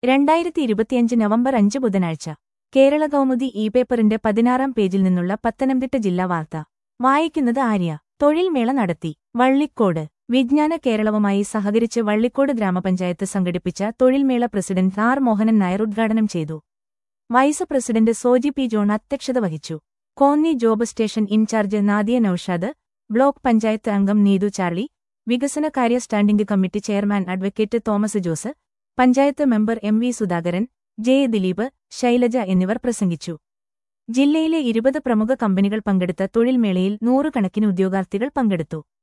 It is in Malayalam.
രണ്ടായിരത്തി ഇരുപത്തിയഞ്ച് നവംബർ അഞ്ച് ബുധനാഴ്ച കേരള കൗമുദി ഇ പേപ്പറിന്റെ പതിനാറാം പേജിൽ നിന്നുള്ള പത്തനംതിട്ട ജില്ലാ വാർത്ത വായിക്കുന്നത് ആര്യ തൊഴിൽ മേള നടത്തി വള്ളിക്കോട് വിജ്ഞാന കേരളവുമായി സഹകരിച്ച് വള്ളിക്കോട് ഗ്രാമപഞ്ചായത്ത് സംഘടിപ്പിച്ച തൊഴിൽമേള പ്രസിഡന്റ് ആർ മോഹനൻ നായർ ഉദ്ഘാടനം ചെയ്തു vice president Soji P John അധ്യക്ഷത വഹിച്ചു Konni job station in charge Nadiya Noushad block panchayat അംഗം നീതു ചാർലി വികസനകാര്യ standing committee chairman advocate Thomas Jose panchayat member M V Sudhakaran J Dileep Shailaja എന്നിവർ പ്രസംഗിച്ചു ജില്ലയിലെ ഇരുപത് പ്രമുഖ കമ്പനികൾ പങ്കെടുത്ത തൊഴിൽമേളയിൽ നൂറുകണക്കിന് ഉദ്യോഗാർത്ഥികൾ പങ്കെടുത്തു